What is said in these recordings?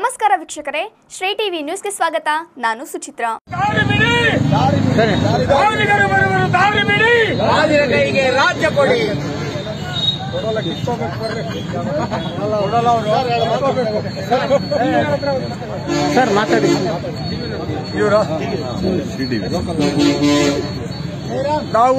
ನಮಸ್ಕಾರ ವೀಕ್ಷಕರೇ ಶ್ರೀ ಟಿವಿ ನ್ಯೂಸ್ಗೆ ಸ್ವಾಗತ ನಾನು ಸುಚಿತ್ರಾ ದಾರಿ ಬಿಡಿ ಕಾರ್ಮಿಕರು ಬರುವರು ದಾರಿ ಬಿಡಿ ರಾಜರ ಕೈಗೆ ರಾಜ್ಯ ಕೊಡಿ ಸರ್ ಮಾತಾಡಿ ಇವರ ನಾವು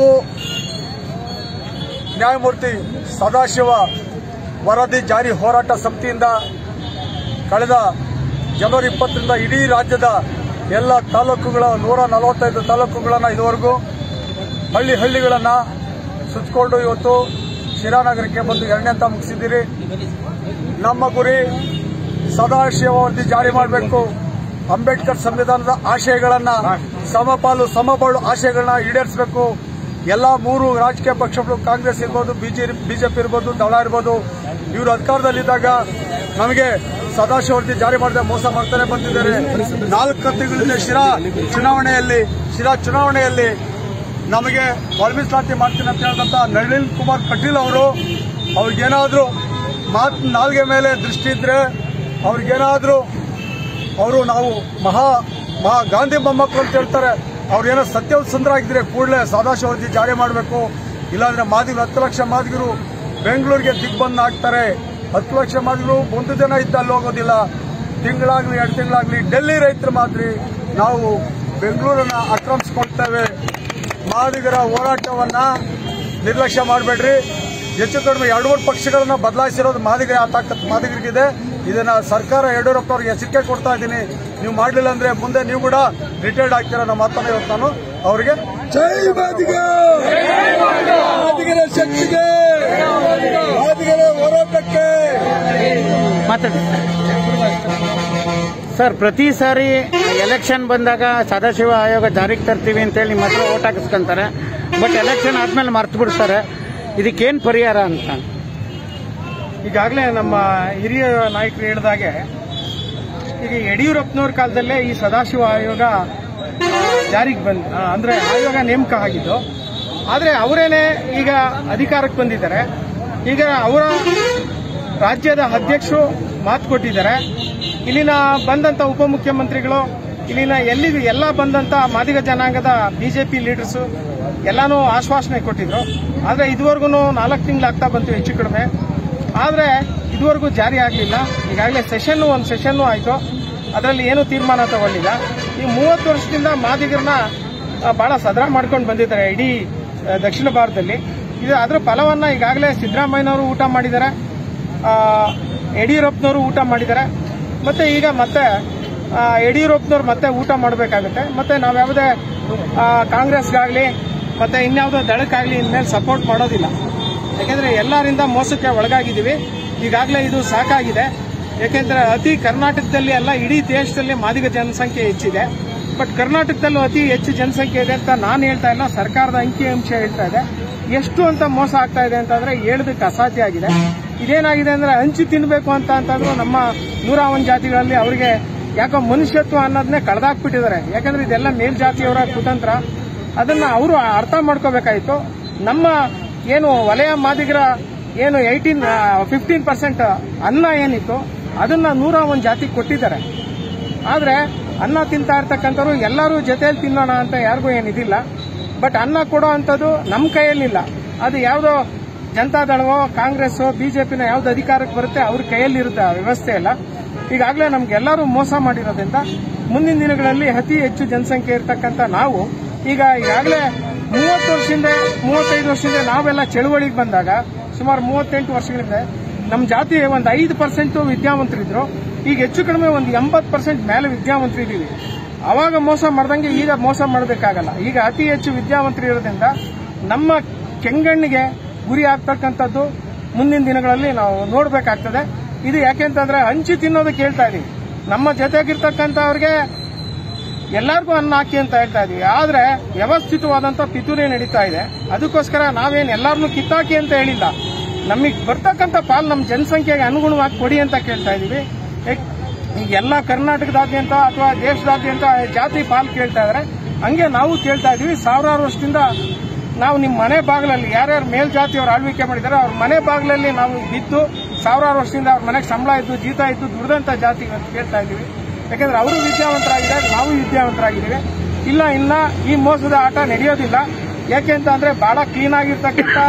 ನ್ಯಾಯಮೂರ್ತಿ ಸದಾಶಿವ ವರದಿ ಜಾರಿ ಹೋರಾಟ ಸಮಿತಿಯಿಂದ ಕಳೆದ ಜನವರಿ ಇಪ್ಪತ್ತರಿಂದ ಇಡೀ ರಾಜ್ಯದ ಎಲ್ಲ ತಾಲೂಕುಗಳ ನೂರ ನಲವತ್ತೈದು ತಾಲೂಕುಗಳನ್ನು ಇದುವರೆಗೂ ಹಳ್ಳಿ ಹಳ್ಳಿಗಳನ್ನು ಸುತ್ತಕೊಂಡು ಇವತ್ತು ಶಿರಾನಗರಕ್ಕೆ ಬಂದು ಎರಡನೇ ಅಂತ ಮುಗಿಸಿದ್ದೀರಿ ನಮ್ಮ ಗುರಿ ಸದಾಶಿವ ವರದಿ ಜಾರಿ ಮಾಡಬೇಕು ಅಂಬೇಡ್ಕರ್ ಸಂವಿಧಾನದ ಆಶಯಗಳನ್ನ ಸಮಪಾಲು ಸಮಬಾಳು ಆಶಯಗಳನ್ನ ಈಡೇರಿಸಬೇಕು ಎಲ್ಲಾ ಮೂರು ರಾಜಕೀಯ ಪಕ್ಷಗಳು ಕಾಂಗ್ರೆಸ್ ಇರ್ಬೋದು ಬಿಜೆಪಿ ಇರ್ಬೋದು ದಳ ಇರ್ಬೋದು ಇವರು ಅಧಿಕಾರದಲ್ಲಿದ್ದಾಗ ನಮಗೆ ಸದಾಶಿವ ವರದಿ ಜಾರಿ ಮಾಡದೆ ಮೋಸ ಮಾಡ್ತಾನೆ ಬಂದಿದ್ದಾರೆ ನಾಲ್ಕು ತಿಂಗಳಿಂದ ಶಿರಾ ಚುನಾವಣೆಯಲ್ಲಿ ಶಿರಾ ಚುನಾವಣೆಯಲ್ಲಿ ನಮಗೆ ಮೀಸಲಾತಿ ಮಾಡ್ತೀನಿ ಅಂತ ಹೇಳಿದಂತ ನಳಿನ್ ಕುಮಾರ್ ಕಟೀಲ್ ಅವರು ಅವ್ರಿಗೇನಾದ್ರೂ ಮಾತ್ ನಾಲ್ಗೆ ಮೇಲೆ ದೃಷ್ಟಿ ಇದ್ರೆ ಅವ್ರಿಗೇನಾದ್ರೂ ಅವರು ನಾವು ಮಹಾ ಮಹಾ ಗಾಂಧಿ ಮೊಮ್ಮಕ್ಕಳು ಅಂತ ಹೇಳ್ತಾರೆ ಅವ್ರೇನೋ ಸತ್ಯವಂತರಾಗಿದ್ರೆ ಕೂಡಲೇ ಸದಾಶಿವ ವರದಿ ಜಾರಿ ಮಾಡಬೇಕು ಇಲ್ಲಾಂದ್ರೆ ಮಾದಿಗರು ಹತ್ತು ಲಕ್ಷ ಮಾದಿಗರು ಬೆಂಗಳೂರಿಗೆ ದಿಗ್ಬಂಧನ ಆಗ್ತಾರೆ ಹತ್ತು ಲಕ್ಷ ಮಾದಿಗರು ಒಂದು ದಿನ ಇದ್ದ ಅಲ್ಲಿ ಹೋಗೋದಿಲ್ಲ ತಿಂಗಳಾಗ್ಲಿ ಎರಡು ತಿಂಗಳಾಗ್ಲಿ ಡೆಲ್ಲಿ ರೈತರ ಮಾದರಿ ನಾವು ಬೆಂಗಳೂರನ್ನ ಆಕ್ರಮಿಸ್ಕೊಳ್ತೇವೆ ಮಾದಿಗರ ಹೋರಾಟವನ್ನ ನಿರ್ಲಕ್ಷ್ಯ ಮಾಡಬೇಡ್ರಿ ಹೆಚ್ಚು ಕಡಿಮೆ ಎರಡು ಮೂರು ಪಕ್ಷಗಳನ್ನ ಬದಲಾಯಿಸಿರೋದು ಮಾದಿಗ ಆ ತಾಕತ್ ಮಾದಿಗರಿಗಿದೆ ಇದನ್ನ ಸರ್ಕಾರ ಯಡಿಯೂರಪ್ಪ ಅವ್ರಿಗೆ ಎಚ್ಚರಿಕೆ ಕೊಡ್ತಾ ಇದ್ದೀನಿ ನೀವು ಮಾಡಲಿಲ್ಲ ಅಂದ್ರೆ ಮುಂದೆ ನೀವು ಕೂಡ ರಿಟೈರ್ಡ್ ಆಗ್ತೀರ ನಮ್ಮ ಮಾತನ್ನ ಇವತ್ತು ನಾನು ಅವರಿಗೆ ಜೈ ಮಾದಿಗ ಮಾದಿಗರ ಶಕ್ತಿಗೆ ಮಾದಿಗರ ಹೋರಾಟಕ್ಕೆ ಮಾತಾಡಿ ಸರ್ ಪ್ರತಿ ಸಾರಿ ಎಲೆಕ್ಷನ್ ಬಂದಾಗ ಸದಾಶಿವ ಆಯೋಗ ಜಾರಿಗೆ ತರ್ತೀವಿ ಅಂತೇಳಿ ನಿಮ್ಮ ಹತ್ರ ಓಟ್ ಹಾಕಿಸ್ಕೊಂತಾರೆ ಬಟ್ ಎಲೆಕ್ಷನ್ ಆದ್ಮೇಲೆ ಮರ್ತು ಬಿಡ್ತಾರೆ ಇದಕ್ಕೇನು ಪರಿಹಾರ ಅಂತ ಈಗಾಗಲೇ ನಮ್ಮ ಹಿರಿಯ ನಾಯಕರು ಹೇಳಿದಾಗೆ ಈಗ ಯಡಿಯೂರಪ್ಪನವ್ರ ಕಾಲದಲ್ಲೇ ಈ ಸದಾಶಿವ ಆಯೋಗ ಆ, ಜಾರಿಗೆ ಬಂದ ಆ, ಅಂದ್ರೆ ಆಯೋಗ ನೇಮಕ ಆಗಿದ್ದು ಆದರೆ ಅವರೇನೆ ಈಗ ಅಧಿಕಾರಕ್ಕೆ ಬಂದಿದ್ದಾರೆ ಈಗ ಅವರ ರಾಜ್ಯದ ಅಧ್ಯಕ್ಷರು ಮಾತು ಕೊಟ್ಟಿದ್ದಾರೆ ಇಲ್ಲಿನ ಬಂದಂತ ಉಪಮುಖ್ಯಮಂತ್ರಿಗಳು ಇಲ್ಲಿನ ಎಲ್ಲಿ ಎಲ್ಲ ಬಂದಂತ ಮಾದಿಗ ಜನಾಂಗದ ಬಿಜೆಪಿ ಲೀಡರ್ಸು ಎಲ್ಲಾನು ಆಶ್ವಾಸನೆ ಕೊಟ್ಟಿದ್ರು ಆದ್ರೆ ಇದುವರೆಗೂ ನಾಲ್ಕು ತಿಂಗಳಾಗ್ತಾ ಬಂತು ಹೆಚ್ಚು ಕಡಿಮೆ ಆದ್ರೆ ಇದುವರೆಗೂ ಜಾರಿ ಆಗಲಿಲ್ಲ ಈಗಾಗಲೇ ಸೆಷನ್ ಒಂದು ಸೆಷನ್ ಆಯಿತು ಅದರಲ್ಲಿ ಏನು ತೀರ್ಮಾನ ತಗೊಳ್ಳಿಲ್ಲ ಈ ಮೂವತ್ತು ವರ್ಷದಿಂದ ಮಾದಿಗರನ್ನ ಆ, ಬಹಳ ಸದರ ಮಾಡ್ಕೊಂಡು ಬಂದಿದ್ದಾರೆ ಇಡೀ ಆ, ದಕ್ಷಿಣ ಭಾರತದಲ್ಲಿ ಇದು ಅದರ ಫಲವನ್ನ ಈಗಾಗಲೇ ಸಿದ್ದರಾಮಯ್ಯನವರು ಊಟ ಮಾಡಿದ್ದಾರೆ ಆ, ಯಡಿಯೂರಪ್ಪನವರು ಊಟ ಮಾಡಿದ್ದಾರೆ ಮತ್ತೆ ಈಗ ಮತ್ತೆ ಆ, ಯಡಿಯೂರಪ್ಪನವ್ರು ಮತ್ತೆ ಊಟ ಮಾಡಬೇಕಾಗುತ್ತೆ ಮತ್ತೆ ನಾವ್ಯಾವುದೇ ಆ, ಕಾಂಗ್ರೆಸ್ಗಾಗ್ಲಿ ಮತ್ತೆ ಇನ್ಯಾವುದೋ ದಳಕ್ಕಾಗ್ಲಿ ಇನ್ಮೇಲೆ ಸಪೋರ್ಟ್ ಮಾಡೋದಿಲ್ಲ ಯಾಕೆಂದ್ರೆ ಎಲ್ಲರಿಂದ ಮೋಸಕ್ಕೆ ಒಳಗಾಗಿದ್ದೀವಿ ಈಗಾಗಲೇ ಇದು ಸಾಕಾಗಿದೆ ಯಾಕೆಂದ್ರೆ ಅತಿ ಕರ್ನಾಟಕದಲ್ಲಿ ಅಲ್ಲ ಇಡೀ ದೇಶದಲ್ಲಿ ಮಾದಿಗ ಜನಸಂಖ್ಯೆ ಹೆಚ್ಚಿದೆ ಬಟ್ ಕರ್ನಾಟಕದಲ್ಲೂ ಅತಿ ಹೆಚ್ಚು ಜನಸಂಖ್ಯೆ ಇದೆ ಅಂತ ನಾನು ಹೇಳ್ತಾ ಇಲ್ಲ ಸರ್ಕಾರದ ಅಂಕಿಅಂಶ ಹೇಳ್ತಾ ಇದೆ ಎಷ್ಟು ಅಂತ ಮೋಸ ಆಗ್ತಾ ಇದೆ ಅಂತಂದ್ರೆ ಹೇಳೋದಕ್ಕೆ ಅಸಾಧ್ಯ ಆಗಿದೆ ಇದೇನಾಗಿದೆ ಅಂದ್ರೆ ಹಂಚಿ ತಿನ್ಬೇಕು ಅಂತ ಅಂತಂದ್ರು ನಮ್ಮ ನೂರ ಒಂದು ಜಾತಿಗಳಲ್ಲಿ ಅವರಿಗೆ ಯಾಕೋ ಮನುಷ್ಯತ್ವ ಅನ್ನೋದನ್ನೇ ಕಳೆದಾಕ್ಬಿಟ್ಟಿದ್ದಾರೆ ಯಾಕಂದ್ರೆ ಇದೆಲ್ಲ ಮೇಲ್ಜಾತಿಯವರ ಕುತಂತ್ರ ಅದನ್ನ ಅವರು ಅರ್ಥ ಮಾಡ್ಕೋಬೇಕಾಯ್ತು ನಮ್ಮ ಏನು ವಲಯ ಮಾದಿಗರ ಏನು ಏಯ್ಟೀನ್ ಫಿಫ್ಟೀನ್ ಪರ್ಸೆಂಟ್ ಅನ್ನ ಏನಿತ್ತು ಅದನ್ನ ನೂರ ಒಂದು ಜಾತಿ ಕೊಟ್ಟಿದ್ದಾರೆ ಆದ್ರೆ ಅನ್ನ ತಿಂತಾ ಇರ್ತಕ್ಕಂಥವ್ರು ಎಲ್ಲರೂ ಜೊತೆಯಲ್ಲಿ ತಿನ್ನೋಣ ಅಂತ ಯಾರಿಗೂ ಏನಿದಿಲ್ಲ ಬಟ್ ಅನ್ನ ಕೊಡೋ ಅಂಥದ್ದು ನಮ್ಮ ಕೈಯಲ್ಲಿಲ್ಲ ಅದು ಯಾವುದೋ ಜನತಾದಳವೋ ಕಾಂಗ್ರೆಸ್ ಬಿಜೆಪಿನ ಯಾವ್ದು ಅಧಿಕಾರಕ್ಕೆ ಬರುತ್ತೆ ಅವ್ರ ಕೈಯಲ್ಲಿರುತ್ತೆ ಆ ವ್ಯವಸ್ಥೆ ಎಲ್ಲ ಈಗಾಗಲೇ ನಮ್ಗೆಲ್ಲರೂ ಮೋಸ ಮಾಡಿರೋದ್ರಿಂದ ಮುಂದಿನ ದಿನಗಳಲ್ಲಿ ಅತಿ ಹೆಚ್ಚು ಜನಸಂಖ್ಯೆ ಇರತಕ್ಕಂಥ ನಾವು ಈಗ ಈಗಾಗಲೇ ಮೂವತ್ತು ವರ್ಷದಿಂದ ಮೂವತ್ತೈದು ವರ್ಷದಿಂದ ನಾವೆಲ್ಲ ಚಳುವಳಿಗೆ ಬಂದಾಗ ಸುಮಾರು ಮೂವತ್ತೆಂಟು ವರ್ಷಗಳಿಂದ ನಮ್ಮ ಜಾತಿ ಒಂದು ಐದು ಪರ್ಸೆಂಟ್ ವಿದ್ಯಾವಂತರಿದ್ರು ಈಗ ಹೆಚ್ಚು ಕಡಿಮೆ ಒಂದು ಎಂಬತ್ತು ಪರ್ಸೆಂಟ್ ಮೇಲೆ ವಿದ್ಯಾವಂತರಿದ್ದೀವಿ ಅವಾಗ ಮೋಸ ಮಾಡ್ದಂಗೆ ಈಗ ಮೋಸ ಮಾಡಬೇಕಾಗಲ್ಲ ಈಗ ಅತಿ ಹೆಚ್ಚು ವಿದ್ಯಾವಂತರು ಇರೋದ್ರಿಂದ ನಮ್ಮ ಕೆಂಗಣ್ಣಿಗೆ ಗುರಿ ಆಗ್ತಕ್ಕಂಥದ್ದು ಮುಂದಿನ ದಿನಗಳಲ್ಲಿ ನಾವು ನೋಡಬೇಕಾಗ್ತದೆ ಇದು ಯಾಕೆಂತಂದ್ರೆ ಹಂಚಿ ತಿನ್ನೋದಕ್ಕೆ ಹೇಳ್ತಾ ಇದೀವಿ ನಮ್ಮ ಜೊತೆಗಿರ್ತಕ್ಕಂಥವ್ರಿಗೆ ಎಲ್ಲರಿಗೂ ಅನ್ನ ಹಾಕಿ ಅಂತ ಹೇಳ್ತಾ ಇದೀವಿ ಆದ್ರೆ ವ್ಯವಸ್ಥಿತವಾದಂತ ಪಿತೂರಿ ನಡೀತಾ ಇದೆ ಅದಕ್ಕೋಸ್ಕರ ನಾವೇನ್ ಎಲ್ಲಾರನ್ನೂ ಕಿತ್ತಾಕಿ ಅಂತ ಹೇಳಿಲ್ಲ ನಮಗೆ ಬರ್ತಕ್ಕಂಥ ಪಾಲ್ ನಮ್ಮ ಜನಸಂಖ್ಯೆಗೆ ಅನುಗುಣವಾಗಿ ಕೊಡಿ ಅಂತ ಕೇಳ್ತಾ ಇದೀವಿ ಏಕ್- ಈಗ ಎಲ್ಲ ಕರ್ನಾಟಕದಾದ್ಯಂತ ಅಥವಾ ದೇಶದಾದ್ಯಂತ ಜಾತಿ ಪಾಲ್ ಕೇಳ್ತಾ ಇದಾರೆ ಹಂಗೆ ನಾವು ಕೇಳ್ತಾ ಇದೀವಿ ಸಾವಿರಾರು ವರ್ಷದಿಂದ ನಾವು ನಿಮ್ಮ ಮನೆ ಬಾಗಿಲಲ್ಲಿ ಯಾರ್ಯಾರು ಮೇಲ್ಜಾತಿಯವರು ಆಳ್ವಿಕೆ ಮಾಡಿದ್ದಾರೆ ಅವ್ರ ಮನೆ ಬಾಗಿಲಲ್ಲಿ ನಾವು ಬಿದ್ದು ಸಾವಿರಾರು ವರ್ಷದಿಂದ ಅವ್ರ ಮನೆಗೆ ಸಂಬಳ ಇದ್ದು ಜೀತ ಇದ್ದು ದುಡ್ದಂತ ಜಾತಿ ಅಂತ ಕೇಳ್ತಾ ಇದ್ದೀವಿ ಯಾಕಂದ್ರೆ ಅವರು ವಿದ್ಯಾವಂತರಾಗಿದ್ದಾರೆ ನಾವು ವಿದ್ಯಾವಂತರಾಗಿದ್ದೀವಿ ಇಲ್ಲ ಇನ್ನ ಈ ಮೋಸದ ಆಟ ನಡೆಯೋದಿಲ್ಲ ಯಾಕೆ ಅಂತ ಅಂದ್ರೆ ಬಹಳ ಕ್ಲೀನ್ ಆಗಿರ್ತಕ್ಕಂಥ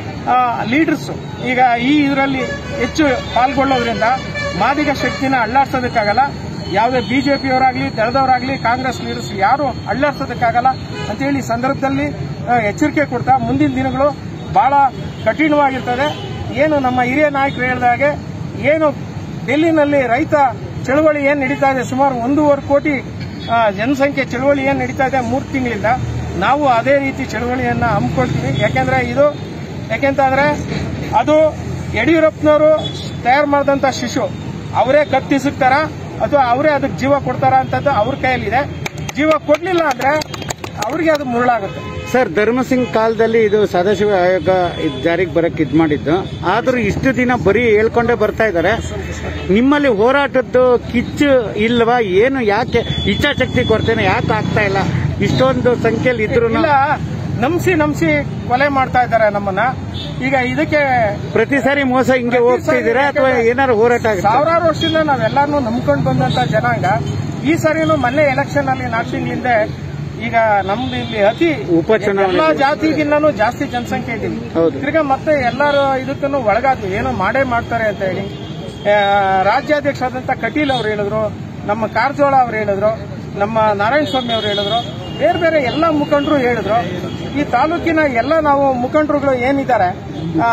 ಲೀಡರ್ಸ್ ಈಗ ಈ ಇದರಲ್ಲಿ ಹೆಚ್ಚು ಪಾಲ್ಗೊಳ್ಳೋದ್ರಿಂದ ಮಾದಿಗ ಶಕ್ತಿನ ಅಳ್ಳಾಡ್ಸೋದಕ್ಕಾಗಲ್ಲ ಯಾವುದೇ ಬಿಜೆಪಿಯವರಾಗ್ಲಿ ದಳದವರಾಗ್ಲಿ ಕಾಂಗ್ರೆಸ್ ಲೀಡರ್ಸ್ ಯಾರು ಅಳ್ಳಾಡ್ಸೋದಕ್ಕಾಗಲ್ಲ ಅಂತೇಳಿ ಈ ಸಂದರ್ಭದಲ್ಲಿ ಆ, ಎಚ್ಚರಿಕೆ ಕೊಡ್ತಾ ಮುಂದಿನ ದಿನಗಳು ಬಹಳ ಕಠಿಣವಾಗಿರ್ತದೆ ಏನು ನಮ್ಮ ಹಿರಿಯ ನಾಯಕರು ಹೇಳಿದ ಹಾಗೆ ಏನು ಡೆಲ್ಲಿನಲ್ಲಿ ರೈತ ಚಳವಳಿ ಏನ್ ನಡೀತಾ ಇದೆ ಸುಮಾರು ಒಂದೂವರೆ ಕೋಟಿ ಆ, ಜನಸಂಖ್ಯೆ ಚಳವಳಿ ಏನ್ ನಡೀತಾ ಇದೆ ಮೂರು ತಿಂಗಳಿಂದ ನಾವು ಅದೇ ರೀತಿ ಚಳವಳಿಯನ್ನ ಹಮ್ಮಿಕೊಳ್ತೀವಿ ಯಾಕೆಂದ್ರೆ ಇದು ಯಾಕೆಂತಂದ್ರೆ ಅದು ಯಡಿಯೂರಪ್ಪನವರು ತಯಾರು ಮಾಡಿದಂತ ಶಿಶು ಅವರೇ ಕತ್ತಿಸುತ್ತಾರ ಅಥವಾ ಅವರೇ ಅದಕ್ಕೆ ಜೀವ ಕೊಡ್ತಾರ ಅಂತದ್ದು ಅವ್ರ ಕೈಯಲ್ಲಿದೆ ಜೀವ ಕೊಡ್ಲಿಲ್ಲ ಅಂದ್ರೆ ಅವ್ರಿಗೆ ಅದು ಮುರುಳಾಗುತ್ತೆ ಸರ್ ಧರ್ಮಸಿಂಗ್ ಕಾಲದಲ್ಲಿ ಇದು ಸದಾಶಿವ ಆಯೋಗ ಇದ್ ಜಾರಿಗೆ ಬರಕ್ ಇದ್ ಮಾಡಿದ್ದು ಆದ್ರೂ ಇಷ್ಟು ದಿನ ಬರೀ ಹೇಳ್ಕೊಂಡೇ ಬರ್ತಾ ಇದ್ದಾರೆ ನಿಮ್ಮಲ್ಲಿ ಹೋರಾಟದ್ದು ಕಿಚ್ಚು ಇಲ್ವಾ ಏನು ಯಾಕೆ ಇಚ್ಛಾಶಕ್ತಿ ಕೊರತೆನ ಯಾಕೆ ಆಗ್ತಾ ಇಲ್ಲ ಇಷ್ಟೊಂದು ಸಂಖ್ಯೆಯಲ್ಲಿ ಇದ್ರು ಇಲ್ಲ ನಂಬಿಸಿ ನಂಬಿಸಿ ಕೊಲೆ ಮಾಡ್ತಾ ಇದ್ದಾರೆ ನಮ್ಮನ್ನ ಈಗ ಇದಕ್ಕೆ ಪ್ರತಿ ಸಾರಿ ಮೋಸ ಹಿಂಗೆ ಪ್ರತಿ ಹೋಗ್ತಿದ್ದೀರಾ ಸಾರಿ ಅಥವಾ ಏನಾದ್ರು ಹೋರಾಟ ಆಗುತ್ತೆ ಸಾವಿರಾರು ವರ್ಷದಿಂದ ನಾವೆಲ್ಲಾರನು ನಂಬ್ಕೊಂಡು ಬಂದಂತ ಜನಾಂಗ ಈ ಸರಿನೂ ಮೊನ್ನೆ ಎಲೆಕ್ಷನ್ ಅಲ್ಲಿ ನಾಲ್ಕು ತಿಂಗಳಿಂದ ಈಗ ನಮ್ದು ಇಲ್ಲಿ ಅತಿ ಉಪಚುನಾವಣೆ. ಎಲ್ಲಾ ಜಾತಿಗಿನ್ನೂ ಜಾಸ್ತಿ ಜನಸಂಖ್ಯೆ ಇದ್ದೀವಿ ಹೌದು. ತಿರ್ಗಾ ಮತ್ತೆ ಎಲ್ಲರೂ ಇದಕ್ಕೂ ಒಳಗಾದ್ವಿ ಏನೋ ಮಾಡೇ ಮಾಡ್ತಾರೆ ಅಂತ ಹೇಳಿ ಆ, ರಾಜ್ಯಾಧ್ಯಕ್ಷರಾದಂತ ಕಟೀಲ್ ಅವ್ರು ಹೇಳಿದ್ರು ನಮ್ಮ ಕಾರಜೋಳ ಅವ್ರು ಹೇಳಿದ್ರು ನಮ್ಮ ನಾರಾಯಣ ಸ್ವಾಮಿ ಅವರು ಹೇಳಿದ್ರು ಬೇರೆ ಬೇರೆ ಎಲ್ಲ ಮುಖಂಡರು ಹೇಳಿದ್ರು ಈ ತಾಲೂಕಿನ ಎಲ್ಲ ನಾವು ಮುಖಂಡರುಗಳು ಏನಿದ್ದಾರೆ ಆ,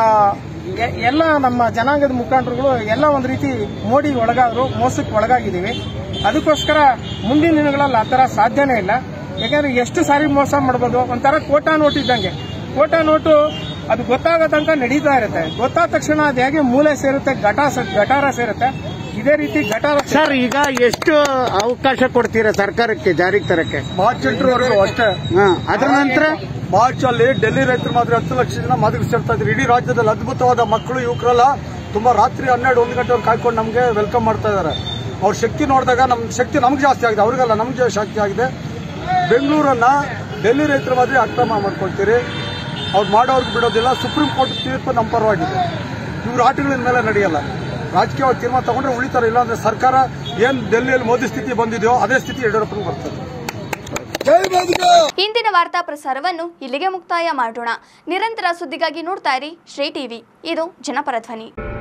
ಎ- ಎಲ್ಲ ನಮ್ಮ ಜನಾಂಗದ ಮುಖಂಡರುಗಳು ಎಲ್ಲ ಒಂದು ರೀತಿ ಮೋಡಿ ಒಳಗಾದ್ರು ಮೋಸಕ್ಕೆ ಒಳಗಾಗಿದ್ದೀವಿ ಅದಕ್ಕೋಸ್ಕರ ಮುಂದಿನ ದಿನಗಳಲ್ಲಿ ಆ ಥರ ಸಾಧ್ಯನೇ ಇಲ್ಲ ಯಾಕಂದ್ರೆ ಎಷ್ಟು ಸಾರಿ ಮೋಸ ಮಾಡ್ಬೋದು ಒಂಥರ ಕೋಟಾ ನೋಟ್ ಇದ್ದಂಗೆ ಕೋಟಾ ನೋಟು ಅದು ಗೊತ್ತಾಗೋ ತನಕ ನಡೀತಾ ಇರುತ್ತೆ ಗೊತ್ತಾದ ತಕ್ಷಣ ಅದು ಹೇಗೆ ಮೂಲೆ ಸೇರುತ್ತೆ ಘಟ ಗಟಾರ ಸೇರುತ್ತೆ ಇದೇ ರೀತಿ ಗಟಾರ ಸೇ- ಸರ್ ಈಗ ಎಷ್ಟು ಅವಕಾಶ ಕೊಡ್ತೀರಾ ಸರ್ಕಾರಕ್ಕೆ ಜಾರಿಗೆ ತರಕ್ಕೆ ಮಾರ್ಚ್ ಎಂಟರವರೆಗೂ ಅಷ್ಟೇ ಹಾ ಅದ್ರ ನಂತರ ಮಾರ್ಚ್ ಅಲ್ಲಿ ಡೆಲ್ಲಿ ರೈತರು ಮಾತ್ರ ಹತ್ತು ಲಕ್ಷ ಜನ ಮಾದರಿ ಸೇರ್ತಾ ಇದ್ರು ಇಡೀ ರಾಜ್ಯದಲ್ಲಿ ಅದ್ಭುತವಾದ ಮಕ್ಕಳು ಯುವಕರೆಲ್ಲ ತುಂಬಾ ರಾತ್ರಿ ಹನ್ನೆರಡು ಒಂದು ಗಂಟೆವರೆಗೆ ಕಾಯ್ಕೊಂಡು ನಮಗೆ ವೆಲ್ಕಮ್ ಮಾಡ್ತಾ ಇದ್ದಾರೆ ಅವ್ರ ಶಕ್ತಿ ನೋಡಿದಾಗ ನಮ್ ಶಕ್ತಿ ನಮ್ಗೆ ಜಾಸ್ತಿ ಆಗಿದೆ ಅವ್ರಿಗಲ್ಲ ನಮ್ಗೆ ಶಕ್ತಿ ಆಗಿದೆ ಬೆಂಗಳೂರನ್ನ ಡೆಲ್ಲಿ ರೈತರ ಮಾದರಿ ಅಕ್ರಮ ಮಾಡ್ಕೊಳ್ತೀರಿ ಅವ್ರು ಮಾಡೋರ್ಗೆ ಬಿಡೋದಿಲ್ಲ ಸುಪ್ರೀಂ ಕೋರ್ಟ್ ತೀರ್ಪು ನಮ್ಮ ಪರವಾಗಿದೆ ಇವ್ರ ಆಟಗಳಿನ ಮೇಲೆ ನಡೆಯಲ್ಲ ರಾಜಕೀಯ ತೀರ್ಮಾನ ತಗೊಂಡ್ರೆ ಉಳಿತಾರೆ ಇಲ್ಲಾಂದ್ರೆ ಸರ್ಕಾರ ಏನ್ ಡೆಲ್ಲಿಯಲ್ಲಿ ಮೋದಿ ಸ್ಥಿತಿ ಬಂದಿದೆಯೋ ಅದೇ ಸ್ಥಿತಿ ಯಡಿಯೂರಪ್ಪನಿಗೆ ಬರ್ತದೆ ಇಂದಿನ ವಾರ್ತಾ ಪ್ರಸಾರವನ್ನು ಇಲ್ಲಿಗೆ ಮುಕ್ತಾಯ ಮಾಡೋಣ ನಿರಂತರ ಸುದ್ದಿಗಾಗಿ ನೋಡ್ತಾ ಇರಿ ಶ್ರೀ ಟಿವಿ ಇದು ಜನಪರ ಧ್ವನಿ